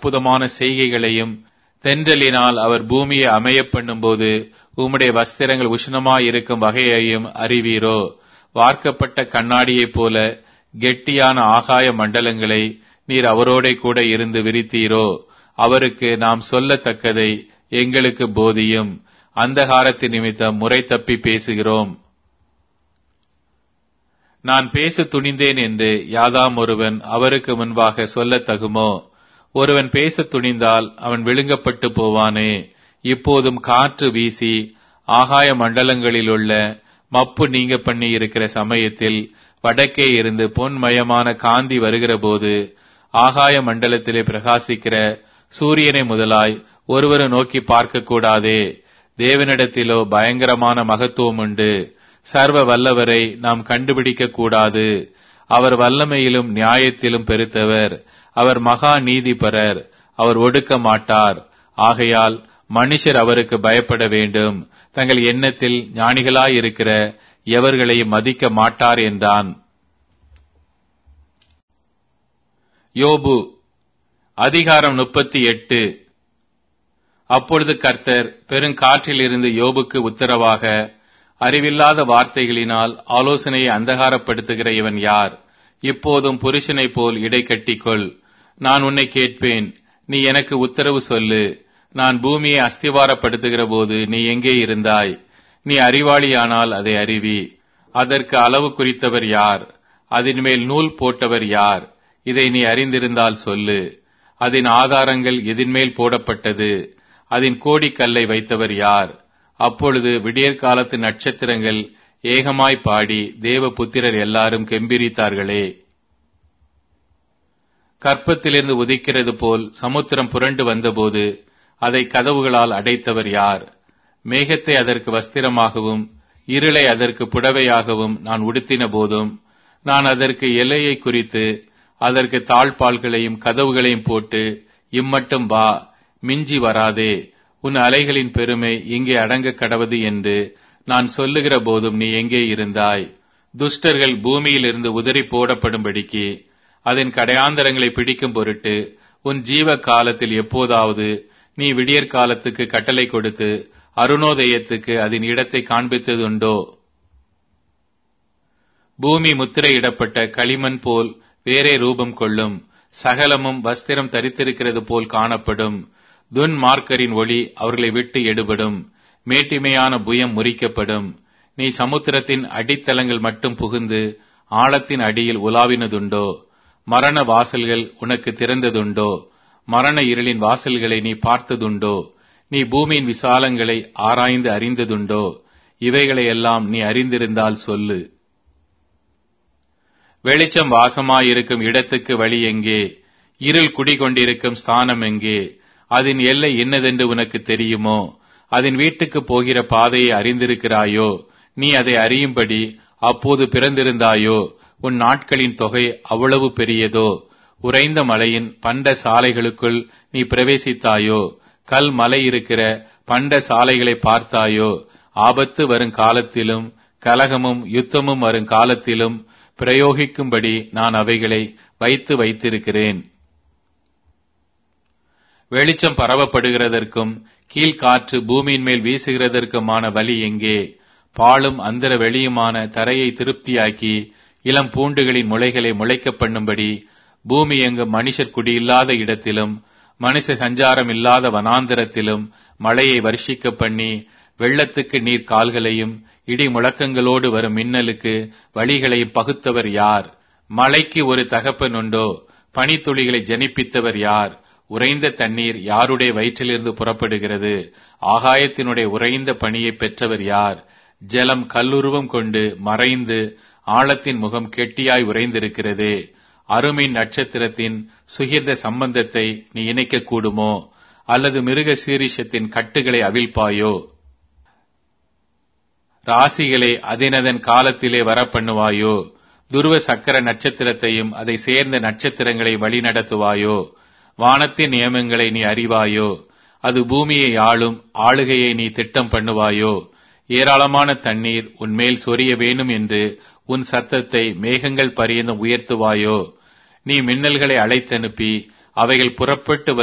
அற்புதமான செய்கைகளையும் தென்றலினால் அவர் பூமியை அமையப் பண்ணும்போது உம்முடைய வஸ்திரங்கள் உஷ்ணமாயிருக்கும் வகையையும் அறிவீரோ வார்க்கப்பட்ட கண்ணாடியைப் போல கெட்டியான ஆகாய மண்டலங்களை நீர் அவரோடே கூட இருந்து விரித்தீரோ அவருக்கு நாம் சொல்லத்தக்கதை எங்களுக்கு போதியும் அந்தகாரத்தின் நிமித்தம் முறை தப்பி பேசுகிறோம் நான் பேச துணிந்தேன் என்று யாதாம் ஒருவன் அவருக்கு முன்பாக சொல்லத் தகுமோ ஒருவன் பேச துணிந்தால் அவன் விழுங்கப்பட்டு போவானே இப்போதும் காற்று வீசி ஆகாய மண்டலங்களிலுள்ள மப்பு நீங்க பண்ணி இருக்கிற சமயத்தில் வடக்கே இருந்து பொன்மயமான காந்தி வருகிறபோது ஆகாய மண்டலத்திலே பிரகாசிக்கிற சூரியனை முதலாய் ஒருவரை நோக்கி பார்க்க கூடாதே தேவனிடத்திலோ பயங்கரமான மகத்துவம் உண்டு சர்வ வல்லவரை நாம் கண்டுபிடிக்க கூடாது அவர் வல்லமையிலும் நியாயத்திலும் பெருத்தவர் அவர் மகா நீதிபரர் அவர் ஒடுக்க மாட்டார் ஆகையால் மனுஷர் அவருக்கு பயப்பட வேண்டும் தங்கள் எண்ணத்தில் ஞானிகளாயிருக்கிற எவர்களையும் மதிக்க மாட்டார் என்றான் யோபு அதிகாரம் முப்பத்தி எட்டு அப்பொழுது கர்த்தர் பெருங்காற்றிலிருந்து யோபுக்கு உத்தரவாக அறிவில்லாத வார்த்தைகளினால் ஆலோசனையை அந்தகாரப்படுத்துகிற இவன் யார் இப்போதும் புருஷனைப் போல் இடை கட்டிக்கொள் நான் உன்னை கேட்பேன் நீ எனக்கு உத்தரவு சொல்லு நான் பூமியை அஸ்திவாரப்படுத்துகிற போது நீ எங்கே இருந்தாய் நீ அறிவாளியானால் அதை அறிவி அதற்கு அளவு குறித்தவர் யார் அதன் மேல் நூல் போட்டவர் யார் இதை நீ அறிந்திருந்தால் சொல்லு அதன் ஆதாரங்கள் எதின்மேல் போடப்பட்டது அதன் கோடிக்கல்லை வைத்தவர் யார் அப்பொழுது விடியற்காலத்து நட்சத்திரங்கள் ஏகமாய் பாடி தேவ புத்திரர் எல்லாரும் கெம்பிரித்தார்களே கற்பத்திலிருந்து உதிக்கிறது போல் சமுத்திரம் புரண்டு வந்தபோது அதை கதவுகளால் அடைத்தவர் யார் மேகத்தை அதற்கு வஸ்திரமாகவும் இருளை அதற்கு புடவையாகவும் நான் உடுத்தின போதும் நான் அதற்கு எல்லையை குறித்து அதற்கு தாழ்பால்களையும் கதவுகளையும் போட்டு இம்மட்டும் வா மிஞ்சி வராதே உன் அலைகளின் பெருமை இங்கே அடங்க கடவது என்று நான் சொல்லுகிற போதும் நீ எங்கே இருந்தாய் துஷ்டர்கள் பூமியிலிருந்து உதறி போடப்படும்படிக்கு அதன் கடையாந்தரங்களை பிடிக்கும் பொருட்டு உன் ஜீவ காலத்தில் எப்போதாவது நீ விடியற் காலத்துக்கு கட்டளை கொடுத்து அருணோதயத்துக்கு அதன் இடத்தை காண்பித்ததுண்டோ பூமி முத்திரையிடப்பட்ட களிமண் போல் வேறே ரூபம் கொள்ளும் சகலமும் வஸ்திரம் தரித்திருக்கிறது போல் காணப்படும் துன்மார்க்கரின் ஒளி அவர்களை விட்டு எடுபடும் மேட்டிமையான புயம் முறிக்கப்படும் நீ சமுத்திரத்தின் அடித்தளங்கள் மட்டும் புகுந்து ஆழத்தின் அடியில் உலாவினதுண்டோ மரண வாசல்கள் உனக்கு திறந்ததுண்டோ மரண இருளின் வாசல்களை நீ பார்த்ததுண்டோ நீ பூமியின் விசாலங்களை ஆராய்ந்து அறிந்ததுண்டோ இவைகளை எல்லாம் நீ அறிந்திருந்தால் சொல்லு வெளிச்சம் வாசமாயிருக்கும் இடத்துக்கு வழி எங்கே இருள் குடிகொண்டிருக்கும் ஸ்தானம் எங்கே அதன் எல்லை என்னதென்று உனக்கு தெரியுமோ அதன் வீட்டுக்கு போகிற பாதையை அறிந்திருக்கிறாயோ நீ அதை அறியும்படி அப்போது பிறந்திருந்தாயோ உன் நாட்களின் தொகை அவ்வளவு பெரியதோ உறைந்த மலையின் பண்ட சாலைகளுக்குள் நீ பிரவேசித்தாயோ கல் மலை இருக்கிற பண்ட சாலைகளை பார்த்தாயோ ஆபத்து வரும் காலத்திலும் கலகமும் யுத்தமும் வரும் காலத்திலும் பிரயோகிக்கும்படி நான் அவைகளை வைத்து வைத்திருக்கிறேன் வெளிச்சம் பரவப்படுகிறதற்கும் கீழ்காற்று பூமியின் மேல் வீசுகிறதற்குமான வழி எங்கே பாலும் அந்தர வெளியுமான தரையை திருப்தியாக்கி இளம் பூண்டுகளின் முளைகளை முளைக்க பண்ணும்படி பூமி எங்கும் மனுஷர் குடியில்லாத இடத்திலும் மனுஷ சஞ்சாரம் இல்லாத வனாந்திரத்திலும் மழையை வருஷிக்க பண்ணி வெள்ளத்துக்கு நீர் கால்களையும் இடி முழக்கங்களோடு வரும் மின்னலுக்கு வழிகளையும் பகுத்தவர் யார் மழைக்கு ஒரு தகப்பன் உண்டோ பனித்துளிகளை ஜனிப்பித்தவர் யார் உறைந்த தண்ணீர் யாருடைய வயிற்றிலிருந்து புறப்படுகிறது ஆகாயத்தினுடைய உறைந்த பணியை பெற்றவர் யார் ஜலம் கல்லுருவம் கொண்டு மறைந்து ஆழத்தின் முகம் கெட்டியாய் உறைந்திருக்கிறதே அருமின் நட்சத்திரத்தின் சுகிர்ந்த சம்பந்தத்தை நீ இணைக்க கூடுமோ அல்லது மிருக சீரிஷத்தின் கட்டுகளை அவிழ்ப்பாயோ ராசிகளை அதினதன் காலத்திலே வரப்பண்ணுவாயோ துருவ சக்கர நட்சத்திரத்தையும் அதை சேர்ந்த நட்சத்திரங்களை வழிநடத்துவாயோ வானத்தின் நியமங்களை நீ அறிவாயோ அது பூமியை ஆளும் ஆளுகையை நீ திட்டம் பண்ணுவாயோ ஏராளமான தண்ணீர் உன்மேல் சொரிய வேணும் என்று உன் சத்தத்தை மேகங்கள் பரியந்தம் உயர்த்துவாயோ நீ மின்னல்களை அழைத்தனுப்பி அவைகள் புறப்பட்டு